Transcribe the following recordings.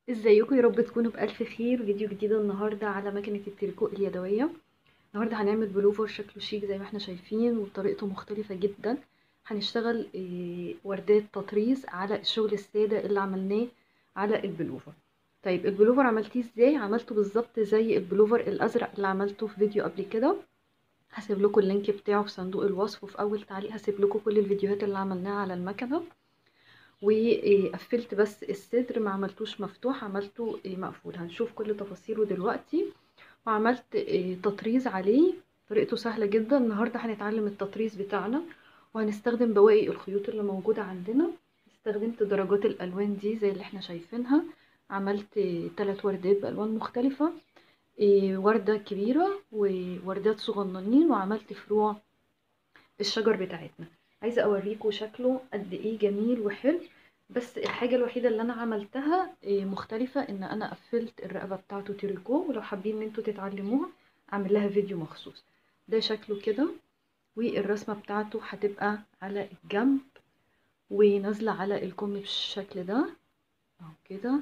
ازيكم يا رب تكونوا بألف خير فيديو جديد النهاردة على مكنة التريكو اليدوية النهاردة هنعمل بلوفر شكله شيك زي ما احنا شايفين وطريقته مختلفة جدا هنشتغل اه وردات تطريز على الشغل السادة اللي عملناه على البلوفر طيب البلوفر عملتيه ازاي عملته بالظبط زي البلوفر الازرق اللي عملته في فيديو قبل كده هسيب لكم اللينك بتاعه في صندوق الوصف وفي اول تعليق هسيب لكم كل الفيديوهات اللي عملناها على المكنه وقفلت بس الصدر ما عملتوش مفتوح عملته مقفول هنشوف كل تفاصيله دلوقتي وعملت تطريز عليه طريقته سهله جدا النهارده هنتعلم التطريز بتاعنا وهنستخدم بواقي الخيوط اللي موجوده عندنا استخدمت درجات الالوان دي زي اللي احنا شايفينها عملت ثلاث وردات بالوان مختلفه وردة كبيرة ووردات صغننين وعملت فروع الشجر بتاعتنا عايزة اوريكم شكله قد ايه جميل وحلو بس الحاجة الوحيدة اللي انا عملتها مختلفة ان انا قفلت الرقبة بتاعته تريكو ولو حابين ان انتوا تتعلموها اعمل لها فيديو مخصوص ده شكله كده والرسمة بتاعته هتبقى على الجنب ونازلة على الكم بالشكل ده اهو كده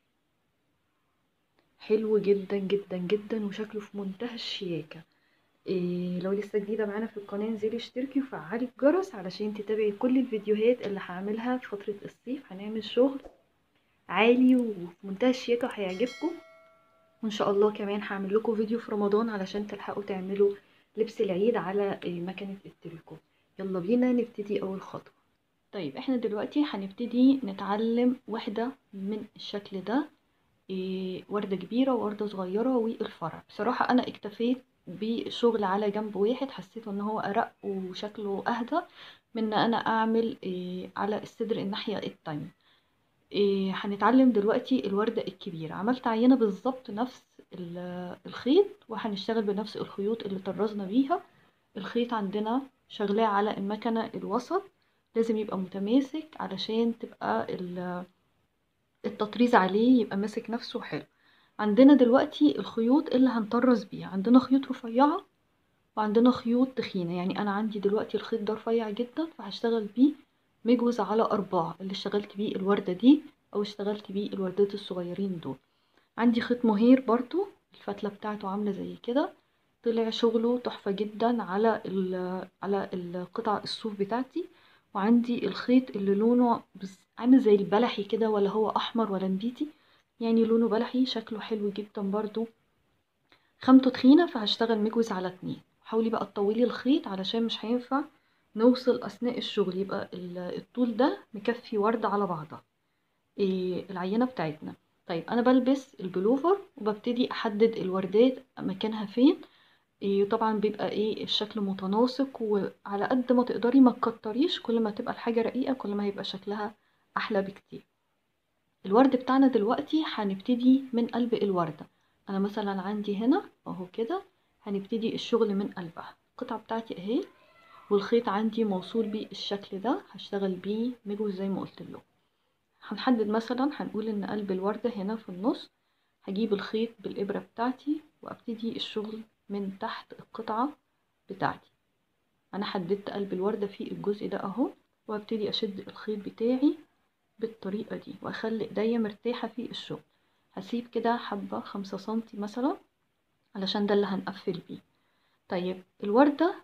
حلو جدا جدا جدا وشكله في منتهى الشياكة إيه لو لسه جديدة معانا في القناة انزلي اشتركي وفعلي الجرس علشان تتابعي كل الفيديوهات اللي هعملها في فترة الصيف هنعمل شغل عالي وفي منتهى الشياكة وهيعجبكم وان شاء الله كمان هعمل لكم فيديو في رمضان علشان تلحقوا تعملوا لبس العيد على مكنة التريكو يلا بينا نبتدي اول خطوة طيب احنا دلوقتي هنبتدي نتعلم واحدة من الشكل ده إيه وردة كبيرة ووردة صغيرة والفرع بصراحة أنا اكتفيت بشغل على جنب واحد حسيت ان هو أرق وشكله أهدى من ان أنا أعمل إيه على الصدر الناحية التانية إيه هنتعلم دلوقتي الوردة الكبيرة عملت عينة بالظبط نفس الخيط وهنشتغل بنفس الخيوط اللي طرزنا بيها الخيط عندنا شغلاه على المكنة الوسط لازم يبقى متماسك علشان تبقى التطريز عليه يبقى ماسك نفسه حلو عندنا دلوقتي الخيوط اللي هنطرز بيها عندنا خيوط رفيعة وعندنا خيوط تخينة يعني انا عندي دلوقتي الخيط ده رفيع جدا فهشتغل بيه مجوز على اربعة اللي اشتغلت بيه الوردة دي او اشتغلت بيه الوردات الصغيرين دول عندي خيط مهير برضو الفتلة بتاعته عاملة زي كده طلع شغله تحفة جدا على على القطع الصوف بتاعتي وعندي الخيط اللي لونه عامل زي البلحي كده ولا هو احمر ولا نبيتي يعني لونه بلحي شكله حلو جدا برضو خامته تخينة فهشتغل مجوز على اتنين حاولي بقى تطولي الخيط علشان مش هينفع نوصل اثناء الشغل يبقى الطول ده مكفي وردة على بعضها إيه العينة بتاعتنا طيب انا بلبس البلوفر وببتدي احدد الوردات مكانها فين إيه طبعا بيبقى ايه الشكل متناسق وعلى قد ما تقدري ما تكتريش كل ما تبقى الحاجة رقيقة كل ما هيبقى شكلها احلى بكتير الورد بتاعنا دلوقتي هنبتدي من قلب الوردة انا مثلا عندي هنا اهو كده هنبتدي الشغل من قلبها القطعة بتاعتي اهي والخيط عندي موصول بيه الشكل ده هشتغل بيه مجوز زي ما قلت له هنحدد مثلا هنقول ان قلب الوردة هنا في النص هجيب الخيط بالابرة بتاعتي وابتدي الشغل من تحت القطعة بتاعتي انا حددت قلب الوردة في الجزء ده اهو وابتدي اشد الخيط بتاعي بالطريقة دي واخلي ايديا مرتاحة في الشغل هسيب كده حبة خمسة سنتي مثلا علشان ده اللي هنقفل بيه طيب الوردة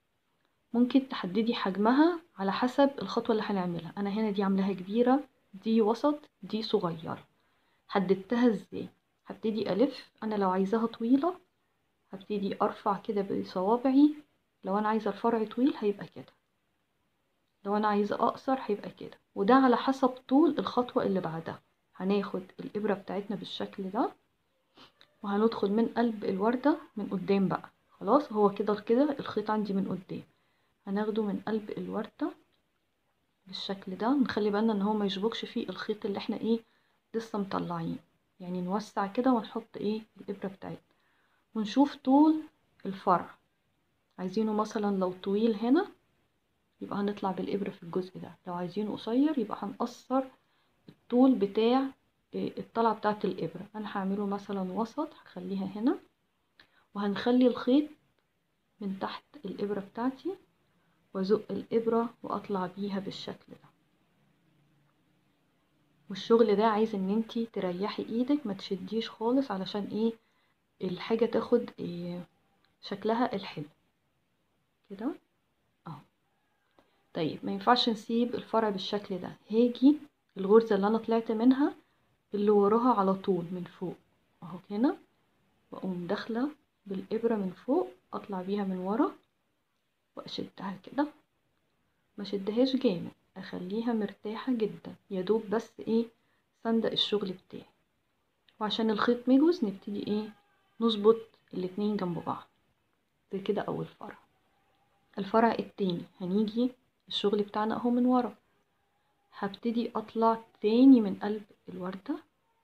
ممكن تحددي حجمها على حسب الخطوة اللي هنعملها انا هنا دي عاملاها كبيرة دي وسط دي صغيرة حددتها ازاي هبتدي الف انا لو عايزاها طويلة هبتدي ارفع كده بصوابعي لو انا عايزة الفرع طويل هيبقى كده لو انا عايزة اقصر هيبقى كده وده على حسب طول الخطوة اللي بعدها هناخد الابرة بتاعتنا بالشكل ده وهندخل من قلب الوردة من قدام بقى خلاص هو كده كده الخيط عندي من قدام هناخده من قلب الوردة بالشكل ده نخلي بالنا ان هو ما يشبكش فيه الخيط اللي احنا ايه لسه مطلعين يعني نوسع كده ونحط ايه الابرة بتاعتنا ونشوف طول الفرع عايزينه مثلا لو طويل هنا يبقى هنطلع بالإبرة في الجزء ده لو عايزينه قصير يبقى هنقصر الطول بتاع الطلعة بتاعة الإبرة أنا هعمله مثلا وسط هخليها هنا وهنخلي الخيط من تحت الإبرة بتاعتي وأزق الإبرة وأطلع بيها بالشكل ده والشغل ده عايز ان انتي تريحي ايدك ما تشديش خالص علشان ايه الحاجة تاخد إيه شكلها الحلو كده اهو طيب ما ينفعش نسيب الفرع بالشكل ده هاجي الغرزة اللي انا طلعت منها اللي وراها على طول من فوق اهو هنا واقوم داخلة بالابرة من فوق اطلع بيها من ورا واشدها كده ما شدهاش جامد اخليها مرتاحة جدا يدوب بس ايه صندق الشغل بتاعي وعشان الخيط ميجوز نبتدي ايه نظبط الاتنين جنب بعض ده كده اول فرع الفرع التاني هنيجي الشغل بتاعنا اهو من ورا هبتدي اطلع تاني من قلب الوردة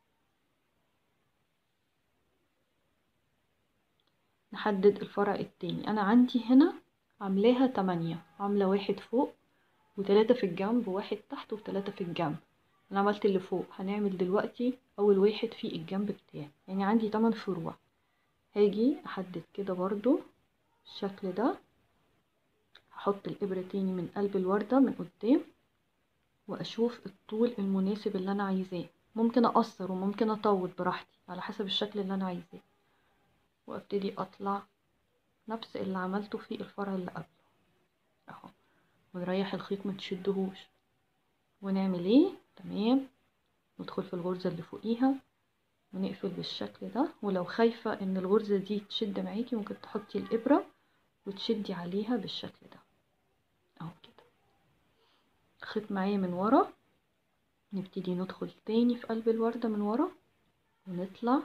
نحدد الفرع التاني انا عندي هنا عاملاها تمانية عاملة واحد فوق وتلاتة في الجنب وواحد تحت وتلاتة في الجنب انا عملت اللي فوق هنعمل دلوقتي اول واحد في الجنب بتاعي يعني عندي تمن فروع هاجي احدد كده برضو الشكل ده هحط الابرة تاني من قلب الوردة من قدام واشوف الطول المناسب اللي انا عايزاه ممكن اقصر وممكن اطول براحتي على حسب الشكل اللي انا عايزاه وابتدي اطلع نفس اللي عملته في الفرع اللي قبله اهو ونريح الخيط ما تشدهوش ونعمل ايه تمام ندخل في الغرزة اللي فوقيها ونقفل بالشكل ده ولو خايفة ان الغرزة دي تشد معاكي ممكن تحطي الابرة وتشدي عليها بالشكل ده اهو كده الخيط معايا من ورا نبتدي ندخل تاني في قلب الوردة من ورا ونطلع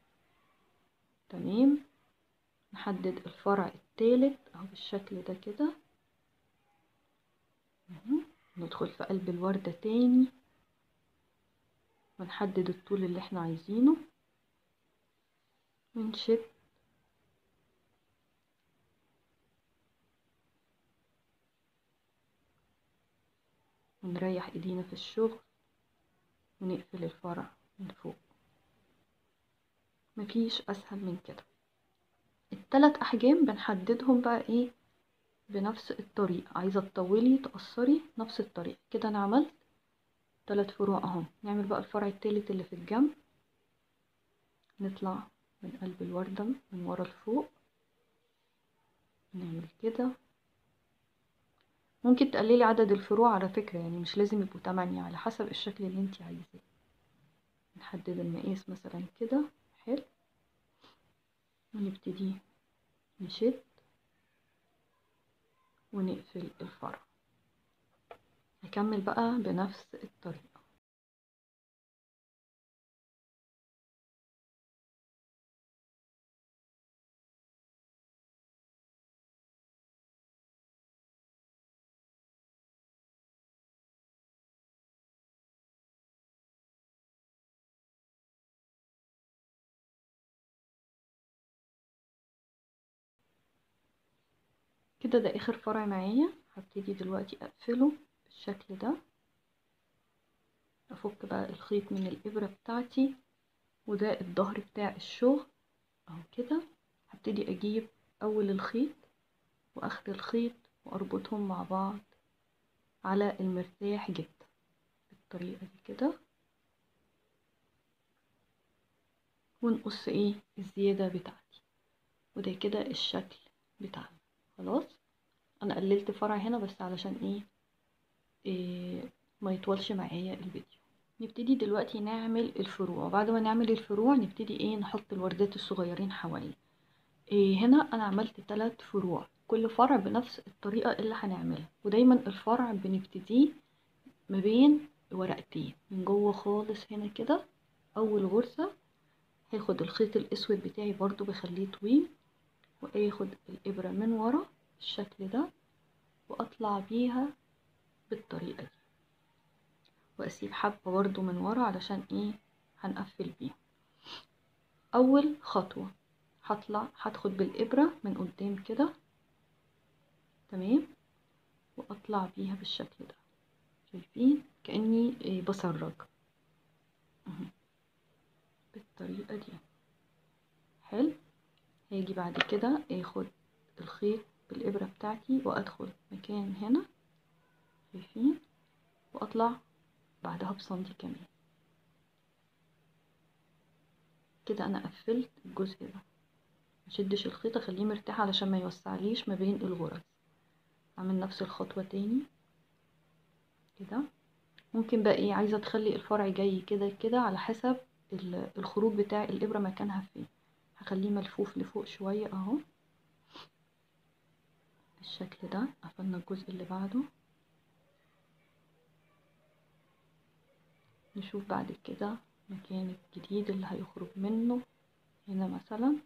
تمام نحدد الفرع التالت اهو بالشكل ده كده ندخل في قلب الوردة تاني ونحدد الطول اللي احنا عايزينه ونشد ونريح ايدينا في الشغل ونقفل الفرع من فوق مفيش اسهل من كده التلات احجام بنحددهم بقى ايه بنفس الطريقة عايزة تطولي تقصري نفس الطريقة كده انا عملت تلات فروع اهو نعمل بقى الفرع التالت اللي في الجنب نطلع من قلب الوردة من ورا لفوق نعمل كده ممكن تقللي عدد الفروع على فكرة يعني مش لازم يبقوا تمانية على حسب الشكل اللي انت عايزاه نحدد المقاس مثلا كده حلو ونبتدي نشد ونقفل الفرع هكمل بقى بنفس الطريقة كده ده اخر فرع معايا هبتدي دلوقتي اقفله بالشكل ده افك بقى الخيط من الابرة بتاعتي وده الظهر بتاع الشغل اهو كده هبتدي اجيب اول الخيط واخد الخيط واربطهم مع بعض على المرتاح جدا بالطريقة دي كده ونقص ايه الزيادة بتاعتي وده كده الشكل بتاعنا خلاص انا قللت فرع هنا بس علشان ايه, إيه ما يطولش معايا الفيديو نبتدي دلوقتي نعمل الفروع بعد ما نعمل الفروع نبتدي ايه نحط الوردات الصغيرين حواليه إيه هنا انا عملت ثلاث فروع كل فرع بنفس الطريقة اللي هنعملها ودايما الفرع بنبتديه ما بين ورقتين من جوه خالص هنا كده اول غرزة هاخد الخيط الاسود بتاعي برضو بخليه طويل واخد الابرة من ورا بالشكل ده واطلع بيها بالطريقة دي واسيب حبة برضو من ورا علشان ايه هنقفل بيها اول خطوة هطلع هدخل بالابرة من قدام كده تمام واطلع بيها بالشكل ده شايفين كأني إيه بسرج بالطريقة دي حلو هاجي بعد كده اخد الخيط بالابرة بتاعتي وادخل مكان هنا شايفين واطلع بعدها بسنتي كمان كده انا قفلت الجزء ده مشدش الخيط اخليه مرتاح علشان ما يوسعليش ما بين الغرز اعمل نفس الخطوة تاني كده ممكن بقى ايه عايزة تخلي الفرع جاي كده كده على حسب الخروج بتاع الابرة مكانها فين هخليه ملفوف لفوق شوية اهو بالشكل ده قفلنا الجزء اللي بعده نشوف بعد كده مكان الجديد اللي هيخرج منه هنا مثلا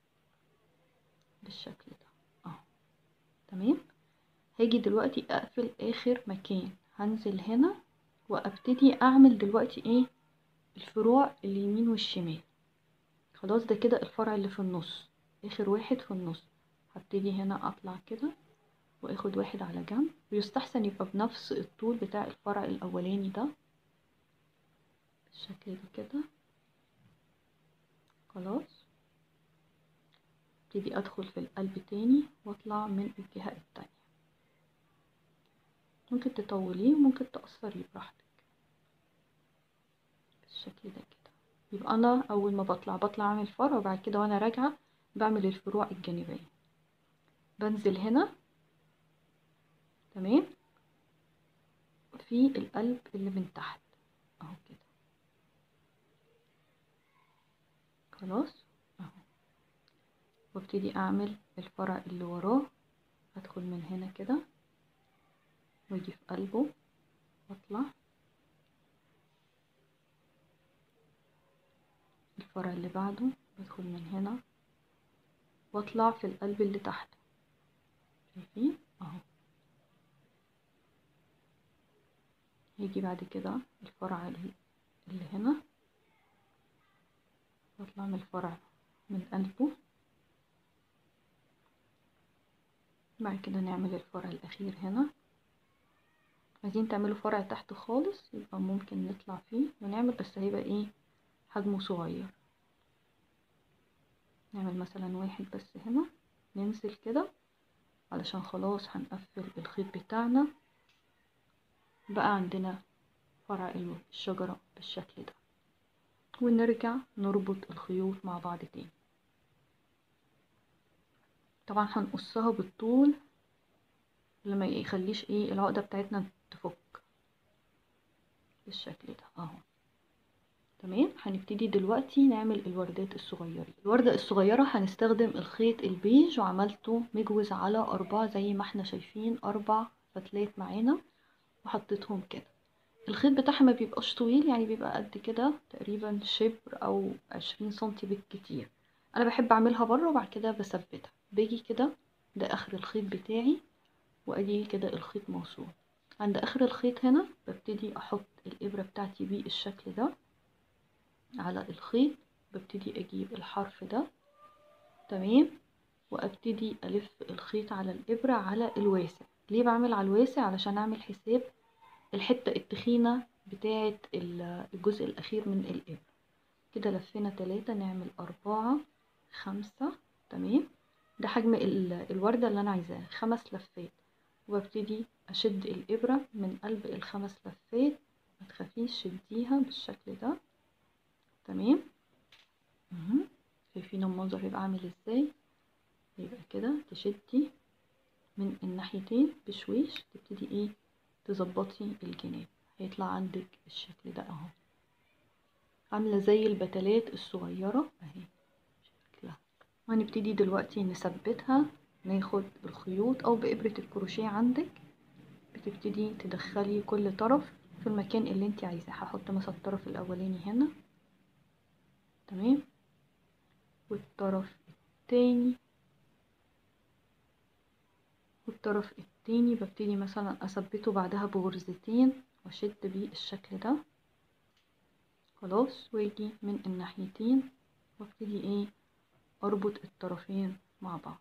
بالشكل ده اهو تمام هاجي دلوقتي اقفل اخر مكان هنزل هنا وابتدي اعمل دلوقتي ايه الفروع اليمين والشمال خلاص ده كده الفرع اللي في النص اخر واحد في النص هبتدي هنا اطلع كده واخد واحد على جنب ويستحسن يبقى بنفس الطول بتاع الفرع الاولاني ده بالشكل ده كده خلاص ابتدي ادخل في القلب تاني واطلع من الجهة التانية ممكن تطوليه وممكن تقصريه براحتك بالشكل ده كده يبقى انا اول ما بطلع بطلع اعمل فرع وبعد كده وانا راجعة بعمل الفروع الجانبية بنزل هنا تمام في القلب اللي من تحت اهو كده خلاص اهو وابتدي اعمل الفرع اللي وراه ادخل من هنا كده واجي في قلبه واطلع الفرع اللي بعده بدخل من هنا واطلع في القلب اللي تحته شايفين اهو هيجي بعد كده الفرع اللي هنا واطلع من الفرع من قلبه بعد كده نعمل الفرع الاخير هنا عايزين تعملوا فرع تحت خالص يبقى ممكن نطلع فيه ونعمل بس هيبقى ايه حجمه صغير نعمل مثلا واحد بس هنا ننزل كده علشان خلاص هنقفل الخيط بتاعنا بقى عندنا فرع الشجرة بالشكل ده ونرجع نربط الخيوط مع بعض تاني طبعا هنقصها بالطول لما يخليش ايه العقدة بتاعتنا تفك بالشكل ده اهو تمام هنبتدي دلوقتي نعمل الوردات الصغيرين الوردة الصغيرة هنستخدم الخيط البيج وعملته مجوز على أربعة زي ما احنا شايفين أربع فتلات معانا وحطيتهم كده الخيط بتاعها ما بيبقاش طويل يعني بيبقى قد كده تقريبا شبر او عشرين سنتي بالكتير انا بحب اعملها بره وبعد كده بثبتها باجي كده ده اخر الخيط بتاعي وادي كده الخيط موصول عند اخر الخيط هنا ببتدي احط الابرة بتاعتي بالشكل ده على الخيط ببتدي اجيب الحرف ده تمام وابتدي الف الخيط على الابرة على الواسع ليه بعمل على الواسع علشان اعمل حساب الحتة التخينة بتاعة الجزء الأخير من الإبرة كده لفينا تلاتة نعمل أربعة خمسة تمام ده حجم الوردة اللي أنا عايزاه خمس لفات وببتدي أشد الإبرة من قلب الخمس لفات متخافيش شديها بالشكل ده تمام شايفين المنظر هيبقى عامل ازاي يبقى كده تشدي من الناحيتين بشويش تبتدي ايه تظبطي الجناب هيطلع عندك الشكل ده اهو عامله زي البتلات الصغيره اهي شكلها هنبتدي دلوقتي نثبتها ناخد الخيوط او بابره الكروشيه عندك بتبتدي تدخلي كل طرف في المكان اللي انت عايزاه هحط مثلا الطرف الاولاني هنا تمام والطرف التاني والطرف التاني ببتدي مثلا اثبته بعدها بغرزتين واشد بيه الشكل ده خلاص واجي من الناحيتين وابتدي ايه اربط الطرفين مع بعض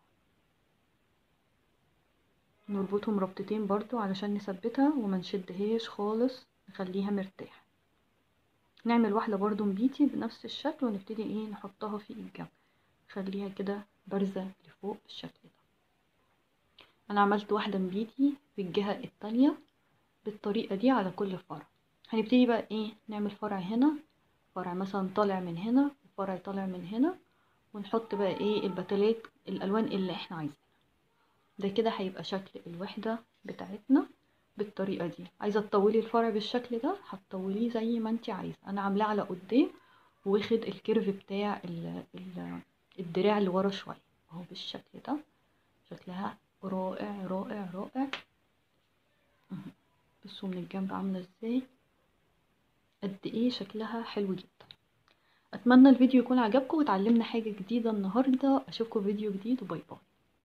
نربطهم ربطتين برضو علشان نثبتها وما نشدهاش خالص نخليها مرتاحة نعمل واحدة برضو مبيتي بنفس الشكل ونبتدي ايه نحطها في الجنب نخليها كده بارزة لفوق بالشكل ده انا عملت واحدة مبيتي في الجهة التانية بالطريقة دي على كل فرع هنبتدي بقى ايه نعمل فرع هنا فرع مثلا طالع من هنا فرع طالع من هنا ونحط بقى ايه البتلات الالوان اللي احنا عايزينها ده كده هيبقى شكل الوحدة بتاعتنا بالطريقة دي عايزة تطولي الفرع بالشكل ده هتطوليه زي ما انت عايزة انا عاملاه على قدام واخد الكيرف بتاع ال ال الدراع اللي ورا شوية اهو بالشكل ده شكلها رائع رائع رائع مهم. بصوا من الجنب عاملة ازاي قد ايه شكلها حلو جدا اتمنى الفيديو يكون عجبكم وتعلمنا حاجة جديدة النهاردة اشوفكم في فيديو جديد وباي باي